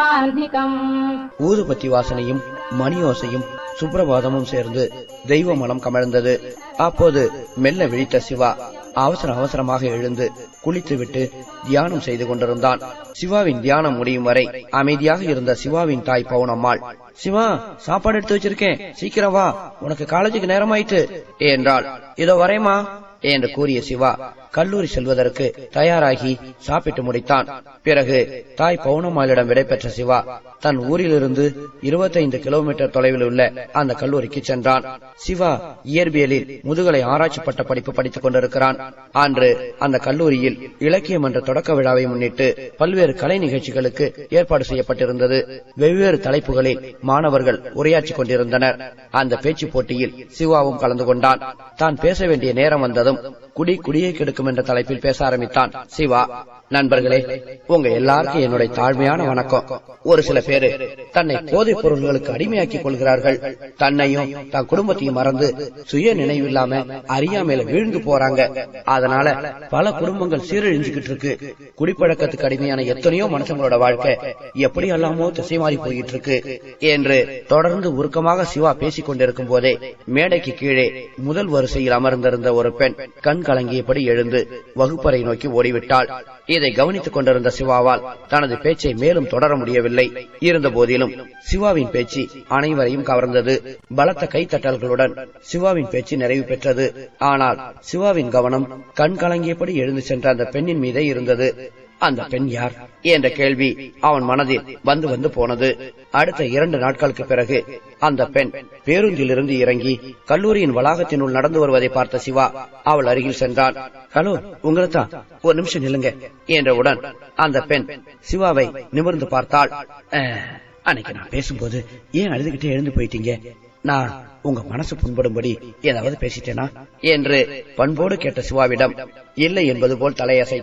மகாந்திகம் ஊதுபத்தி வாசனையும் மணியோசையும் சுப்பிரபாதமும் சேர்ந்து தெய்வ மனம் கமழ்ந்தது அப்போது மெல்ல விழித்த சிவா அவசர அவசரமாக எழுந்து குளித்துவிட்டு தியானம் செய்து கொண்டிருந்தான் சிவாவின் தியானம் முடியும் வரை அமைதியாக இருந்த சிவாவின் தாய் பவுனம்மாள் சிவா சாப்பாடு எடுத்து வச்சிருக்கேன் சீக்கிரம் வா உனக்கு காலேஜுக்கு நேரமாயிட்டு என்றாள் இதோ வரேமா என்று கூறிய சிவா கல்லூரி செல்வதற்கு தயாராகி சாப்பிட்டு முடித்தான் பிறகு தாய் பவுனம்மாளிடம் விடைபெற்ற சிவா தன் ஊரிலிருந்து இருபத்தைந்து கிலோமீட்டர் தொலைவில் உள்ள அந்த கல்லூரிக்கு சென்றான் சிவா இயற்பியலில் முதுகலை ஆராய்ச்சி பட்ட படிப்பு படித்துக் கொண்டிருக்கிறான் அன்று அந்த கல்லூரியில் இலக்கியம் என்ற தொடக்க விழாவை முன்னிட்டு பல்வேறு கலை நிகழ்ச்சிகளுக்கு ஏற்பாடு செய்யப்பட்டிருந்தது வெவ்வேறு தலைப்புகளில் மாணவர்கள் உரையாற்றிக் கொண்டிருந்தனர் அந்த பேச்சு போட்டியில் சிவாவும் கலந்து கொண்டான் தான் பேச வேண்டிய நேரம் வந்ததும் குடி குடியை கெடுக்கும் என்ற தலைப்பில் பேச ஆரம்பித்தான் சிவா நண்பர்களே உங்க எல்லாருக்கும் என்னுடைய தாழ்மையான வணக்கம் ஒரு சில பேரு தன்னை போதைப் பொருள்களுக்கு அடிமையாக்கிக் கொள்கிறார்கள் தன்னையும் தன் குடும்பத்தையும் மறந்து சுய நினைவில்லாம அறியாமையில வீழ்ந்து போறாங்க அதனால பல குடும்பங்கள் சீரழிஞ்சுகிட்டு இருக்கு குடிப்பழக்கத்துக்கு அடிமையான எத்தனையோ மனுஷங்களோட வாழ்க்கை எப்படி எல்லாமோ திசை மாறி போயிட்டு இருக்கு என்று தொடர்ந்து உருக்கமாக சிவா பேசிக் கொண்டிருக்கும் போதே மேடைக்கு கீழே முதல் வரிசையில் அமர்ந்திருந்த ஒரு பெண் கண் கலங்கியபடி எழுந்து வகுப்பறை நோக்கி ஓடிவிட்டாள் இதை கவனித்துக் கொண்டிருந்த சிவாவால் தனது பேச்சை மேலும் தொடர முடியவில்லை இருந்த போதிலும் சிவாவின் பேச்சு அனைவரையும் கவர்ந்தது பலத்த கைத்தட்டல்களுடன் சிவாவின் பேச்சு நிறைவு பெற்றது ஆனால் சிவாவின் கவனம் கண் கலங்கியபடி எழுந்து சென்ற அந்த பெண்ணின் மீதே இருந்தது அந்த பெண் யார் என்ற கேள்வி அவன் மனதில் வந்து வந்து போனது அடுத்த இரண்டு நாட்களுக்கு பிறகு அந்த பெண் பேருந்திலிருந்து இறங்கி கல்லூரியின் வளாகத்தினுள் நடந்து வருவதை பார்த்த சிவா அவள் அருகில் சென்றான் ஹலோ உங்களை தான் ஒரு நிமிஷம் நில்லுங்க என்றவுடன் அந்த பெண் சிவாவை நிமிர்ந்து பார்த்தாள் "அஹ், அன்னைக்கு நான் பேசும்போது ஏன் அழுதுகிட்டே எழுந்து போயிட்டீங்க நான் உங்க மனசு புண்படும்படி ஏதாவது பேசிட்டேனா என்று பண்போடு கேட்ட சிவாவிடம் இல்லை என்பது போல் தலையசை